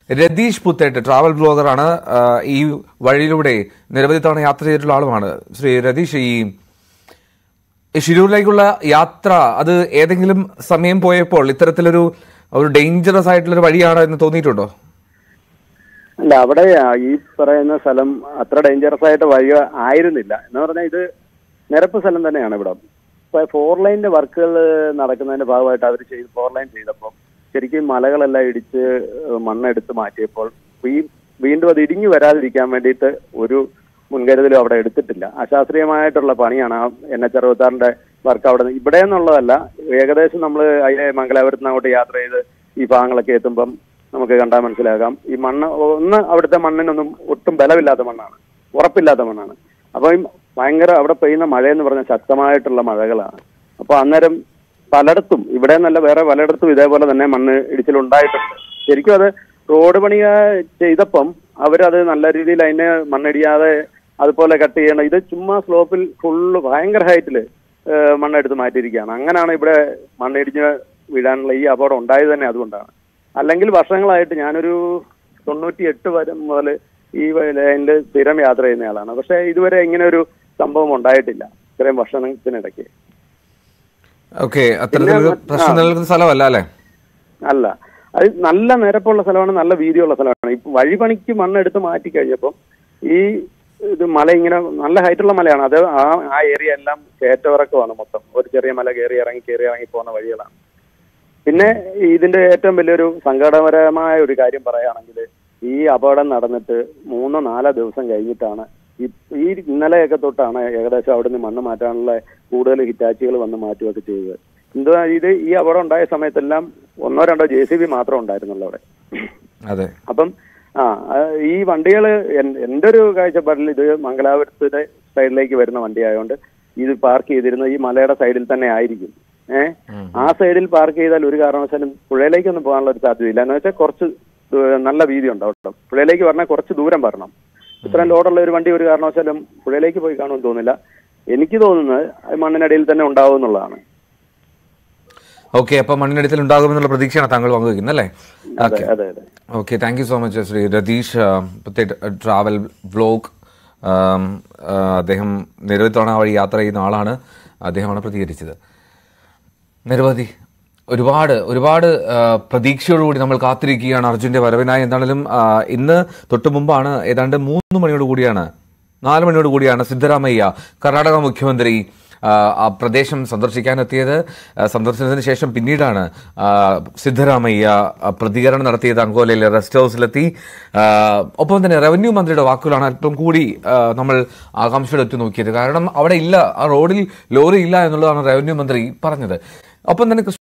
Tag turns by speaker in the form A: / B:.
A: Ratheesh പുത്തേട്ട് travel ബ്ലോഗറാണ് ആ, ഈ വഴിയിലൂടെ നിരവധി തവണ യാത്ര ചെയ്തിട്ടുള്ള ആളുമാണ് ശ്രീ രതീഷ് ഈ ഈ ഷിരൂരിലേക്കുള്ള യാത്ര അത് ഏതെങ്കിലും സമയം പോയപ്പോൾ ഇത്തരത്തിലൊരു ഒരു ഡേഞ്ചറസ് ആയിട്ടുള്ള ഒരു വഴിയാണ് എന്ന് തോന്നിയിട്ടുണ്ടോ
B: അല്ല അവിടെ ഈ പറയുന്ന സ്ഥലം അത്ര ഡേഞ്ചറസ് ആയിട്ട് വഴി ആയിരുന്നില്ല എന്ന് പറഞ്ഞാൽ ഇത് നിരപ്പ് സ്ഥലം തന്നെയാണ് ഇവിടെ ഇപ്പൊ ഫോർ ലൈനിന്റെ വർക്കുകൾ നടക്കുന്നതിന്റെ ഭാഗമായിട്ട് അവർ ചെയ്ത് ഫോർ ലൈൻ ചെയ്തപ്പോൾ ശരിക്കും മലകളെല്ലാം ഇടിച്ച് മണ്ണെടുത്ത് മാറ്റിയപ്പോൾ ഈ വീണ്ടും അത് ഇടിഞ്ഞു വരാതിരിക്കാൻ വേണ്ടിയിട്ട് ഒരു മുൻകരുതലും അവിടെ എടുത്തിട്ടില്ല അശാസ്ത്രീയമായിട്ടുള്ള പണിയാണ് ആ എൻ എച്ച് അറുപത്താറിന്റെ വർക്ക് അവിടെ നിന്ന് ഇവിടെ നിന്നുള്ളതല്ല ഏകദേശം നമ്മൾ അതിലെ മംഗലാപുരത്ത് നിന്ന് അങ്ങോട്ട് യാത്ര ചെയ്ത് ഈ ഭാഗങ്ങളൊക്കെ എത്തുമ്പം നമുക്ക് കണ്ടാൽ മനസ്സിലാകാം ഈ മണ്ണ് ഒന്ന് അവിടുത്തെ മണ്ണിനൊന്നും ഒട്ടും ബലമില്ലാത്ത മണ്ണാണ് ഉറപ്പില്ലാത്ത മണ്ണാണ് അപ്പോൾ ഈ ഭയങ്കര അവിടെ പെയ്യുന്ന മഴയെന്ന് പറഞ്ഞാൽ ശക്തമായിട്ടുള്ള മഴകളാണ് അപ്പോൾ അന്നേരം പലയിടത്തും ഇവിടെ എന്നല്ല വേറെ പലയിടത്തും ഇതേപോലെ തന്നെ മണ്ണ് ഇടിച്ചിലുണ്ടായിട്ടുണ്ട് ശരിക്കും അത് റോഡ് പണി ചെയ്തപ്പം അവരത് നല്ല രീതിയിൽ അതിനെ മണ്ണിടിയാതെ അതുപോലെ കട്ട് ചെയ്യണം ഇത് ചുമ്മാ സ്ലോപ്പിൽ ഫുള്ള് ഭയങ്കര ഹൈറ്റിൽ മണ്ണെടുത്ത് മാറ്റിയിരിക്കുകയാണ് അങ്ങനെയാണ് ഇവിടെ മണ്ണിടിഞ്ഞ് വീഴാനുള്ള ഈ അപകടം ഉണ്ടായത് തന്നെ അതുകൊണ്ടാണ് അല്ലെങ്കിൽ വർഷങ്ങളായിട്ട് ഞാനൊരു തൊണ്ണൂറ്റി എട്ട് വരെ മുതൽ ഈ ലൈനിൽ സ്ഥിരം യാത്ര ചെയ്യുന്നയാളാണ് പക്ഷേ ഇതുവരെ ഇങ്ങനെ ഒരു സംഭവം ഉണ്ടായിട്ടില്ല ഇത്രയും വർഷത്തിനിടയ്ക്ക്
A: ഓക്കെ അത്തരത്തിലൊരു
B: പിന്നെ,
A: പ്രശ്നം
B: ആ.
A: നിലനിൽക്കുന്ന സ്ഥലമല്ല അല്ലേ
B: അല്ല അത് നല്ല നിരപ്പുള്ള സ്ഥലമാണ് നല്ല വീതിയുള്ള സ്ഥലമാണ് ഇപ്പൊ വഴിപണിക്ക് മണ്ണെടുത്ത് മാറ്റി കഴിഞ്ഞപ്പം ഈ ഇത് മല ഇങ്ങനെ നല്ല ഹൈറ്റുള്ള മലയാണ് അത് ആ ആ ഏരിയ എല്ലാം കയറ്റമിറക്കമാണ് മൊത്തം ഒരു ചെറിയ മല കയറി ഇറങ്ങി കയറി ഇറങ്ങി പോകുന്ന വഴികളാണ് പിന്നെ ഇതിന്റെ ഏറ്റവും വലിയൊരു സങ്കടകരമായ ഒരു കാര്യം പറയുകയാണെങ്കിൽ ഈ അപകടം നടന്നിട്ട് മൂന്നോ നാലോ ദിവസം കഴിഞ്ഞിട്ടാണ് ഈ ഈ ഇന്നലെയൊക്കെ തൊട്ടാണ് ഏകദേശം അവിടെ നിന്ന് മണ്ണ് മാറ്റാനുള്ള കൂടുതൽ ഹിറ്റാച്ചികൾ വന്ന് മാറ്റുകയൊക്കെ ചെയ്തത് എന്താ ഇത് ഈ അപകടം ഉണ്ടായ സമയത്തെല്ലാം ഒന്നോ രണ്ടോ ജെ സി ബി മാത്രം ഉണ്ടായിരുന്നുള്ളൂ അവിടെ
A: അതെ
B: അപ്പം ആ ആ, ഈ വണ്ടികൾ എൻ്റെ ഒരു കാഴ്ചപ്പാടിൽ ഇത് മംഗലാപുരത്തിന്റെ സൈഡിലേക്ക് വരുന്ന വണ്ടി ആയതുകൊണ്ട് ഇത് പാർക്ക് ചെയ്തിരുന്നത് ഈ മലയുടെ സൈഡിൽ തന്നെ ആയിരിക്കും ഏഹ് ആ സൈഡിൽ പാർക്ക് ചെയ്താൽ ഒരു കാരണവശാലും പുഴയിലേക്കൊന്നും പോകാനുള്ള ഒരു സാധ്യതയില്ല എന്ന് വെച്ചാൽ കുറച്ച് ദൂ- നല്ല വീതി ഉണ്ട് അവിടെ പുഴയിലേക്ക് പറഞ്ഞാൽ കുറച്ച് ദൂരം വരണം ഇത്രയും ലോഡുള്ള ഒരു വണ്ടി ഒരു കാരണവശാലും പുഴയിലേക്ക് പോയി കാണുമെന്ന് തോന്നുന്നില്ല എനിക്ക് തോന്നുന്നത് അത് മണ്ണിനടിയിൽ തന്നെ ഉണ്ടാവും എന്നുള്ളതാണ്
A: ഓക്കെ അപ്പൊ മണ്ണിനടിത്തിൽ ഉണ്ടാകുമെന്നുള്ള പ്രതീക്ഷയാണ് താങ്കൾ പങ്കുവയ്ക്കുന്നത് അല്ലേ
B: അതെ
A: ഓക്കെ
B: അതെ അതെ
A: okay thank you so much Shri Ratheesh ആ, പുത്തേട്ട് ട്രാവൽ വ്ലോഗ് ആം, ആ, അദ്ദേഹം നിരവധി തവണ ആ വഴി യാത്ര ചെയ്യുന്ന ആളാണ് അദ്ദേഹമാണ് പ്രതികരിച്ചത് നിരവധി ഒരുപാട് ഒരുപാട് ആ, പ്രതീക്ഷയോടുകൂടി നമ്മൾ കാത്തിരിക്കുകയാണ് അർജുന്റെ വരവിനായി എന്താണെങ്കിലും ആ, ഇന്ന് തൊട്ടു മുമ്പാണ് ഏതാണ്ട് മൂന്ന് മണിയോട് കൂടിയാണ് നാല് മണിയോട് കൂടിയാണ് സിദ്ധരാമയ്യ കർണാടക മുഖ്യമന്ത്രി ആ, ആ പ്രദേശം സന്ദർശിക്കാനെത്തിയത് ആ, സന്ദർശനത്തിന് ശേഷം പിന്നീടാണ് ആ, സിദ്ധരാമയ്യ ആ, പ്രതികരണം നടത്തിയത് അങ്കോലയിലെ റെസ്റ്റ് ഹൗസിലെത്തി ആ, ഒപ്പം തന്നെ റവന്യൂ മന്ത്രിയുടെ വാക്കുകളാണ് അല്പം കൂടി ആ, നമ്മൾ ആകാംക്ഷയോടെ എത്തി നോക്കിയത് കാരണം അവിടെ ഇല്ല ആ റോഡിൽ ലോറി ഇല്ല എന്നുള്ളതാണ് റവന്യൂ മന്ത്രി പറഞ്ഞത് ഒപ്പം തന്നെ